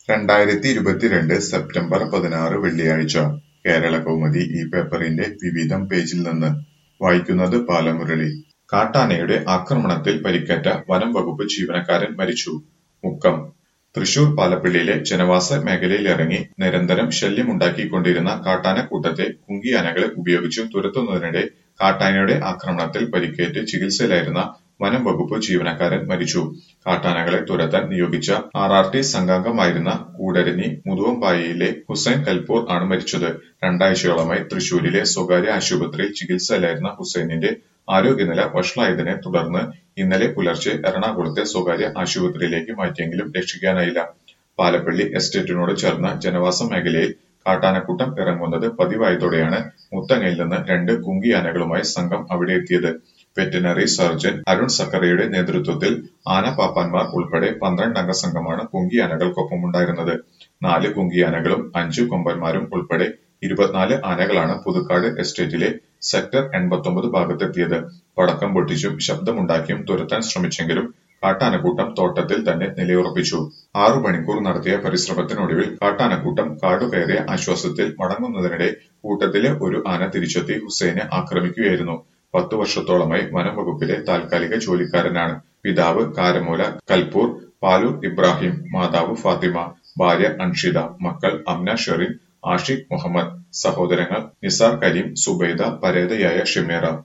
രണ്ടായിരത്തി ഇരുപത്തിരണ്ട് സെപ്റ്റംബർ പതിനാറ് വെള്ളിയാഴ്ച കേരളകൗമുദി ഈ പേപ്പറിന്റെ വിവിധം പേജിൽ നിന്ന് വായിക്കുന്നത് ബാലമുരളി കാട്ടാനയുടെ ആക്രമണത്തിൽ പരിക്കേറ്റ വനം വകുപ്പ് ജീവനക്കാരൻ മരിച്ചു മുക്കം തൃശൂർ പാലപ്പിള്ളിയിലെ ജനവാസ മേഖലയിലിറങ്ങി നിരന്തരം ശല്യമുണ്ടാക്കിക്കൊണ്ടിരുന്ന കാട്ടാനക്കൂട്ടത്തെ കുങ്കിയാനകളെ ഉപയോഗിച്ച് തുരത്തുന്നതിനിടെ കാട്ടാനയുടെ ആക്രമണത്തിൽ പരിക്കേറ്റ് ചികിത്സയിലായിരുന്ന വനം വകുപ്പ് ജീവനക്കാരൻ മരിച്ചു കാട്ടാനകളെ തുരത്താൻ നിയോഗിച്ച ആർ ആർ ടി സംഘാംഗമായിരുന്ന കൂടരഞ്ഞി മുതുവമ്പായിയിലെ ഹുസൈൻ കൽപൂർ ആണ് മരിച്ചത് രണ്ടാഴ്ചയോളമായി തൃശൂരിലെ സ്വകാര്യ ആശുപത്രിയിൽ ചികിത്സയിലായിരുന്ന ഹുസൈനിന്റെ ആരോഗ്യനില വഷളായതിനെ തുടർന്ന് ഇന്നലെ പുലർച്ചെ എറണാകുളത്തെ സ്വകാര്യ ആശുപത്രിയിലേക്ക് മാറ്റിയെങ്കിലും രക്ഷിക്കാനായില്ല പാലപ്പള്ളി എസ്റ്റേറ്റിനോട് ചേർന്ന ജനവാസ മേഖലയിൽ കാട്ടാനക്കൂട്ടം ഇറങ്ങുന്നത് പതിവായതോടെയാണ് മുത്തങ്ങയിൽ നിന്ന് രണ്ട് കുങ്കിയാനകളുമായി സംഘം അവിടെ എത്തിയത് വെറ്ററിനറി സർജൻ അരുൺ സക്കറയുടെ നേതൃത്വത്തിൽ ആനപ്പാപ്പാന്മാർ ഉൾപ്പെടെ പന്ത്രണ്ടംഗ സംഘമാണ് കുങ്കിയാനകൾക്കൊപ്പമുണ്ടായിരുന്നത് നാല് കുങ്കിയാനകളും അഞ്ചു കൊമ്പന്മാരും ഉൾപ്പെടെ ഇരുപത്തിനാല് ആനകളാണ് പുതുക്കാട് എസ്റ്റേറ്റിലെ സെക്ടർ എൺപത്തൊമ്പത് ഭാഗത്തെത്തിയത് പടക്കം പൊട്ടിച്ചും ശബ്ദമുണ്ടാക്കിയും തുരത്താൻ ശ്രമിച്ചെങ്കിലും കാട്ടാനക്കൂട്ടം തോട്ടത്തിൽ തന്നെ നിലയുറപ്പിച്ചു ആറു മണിക്കൂർ നടത്തിയ പരിശ്രമത്തിനൊടുവിൽ കാട്ടാനക്കൂട്ടം കാടുകയറിയ ആശ്വാസത്തിൽ മടങ്ങുന്നതിനിടെ കൂട്ടത്തിലെ ഒരു ആന തിരിച്ചെത്തി ഹുസൈനെ ആക്രമിക്കുകയായിരുന്നു പത്തു വർഷത്തോളമായി വനം വകുപ്പിലെ താൽക്കാലിക ജോലിക്കാരനാണ് പിതാവ് കാരമൂല കൽപൂർ പാലൂർ ഇബ്രാഹിം മാതാവ് ഫാത്തിമ ഭാര്യ അൻഷിത മക്കൾ അംന ഷെറിൻ ആഷിഖ് മുഹമ്മദ് സഹോദരങ്ങൾ നിസാർ കരീം സുബൈദ പരേതയായ ഷിമേറ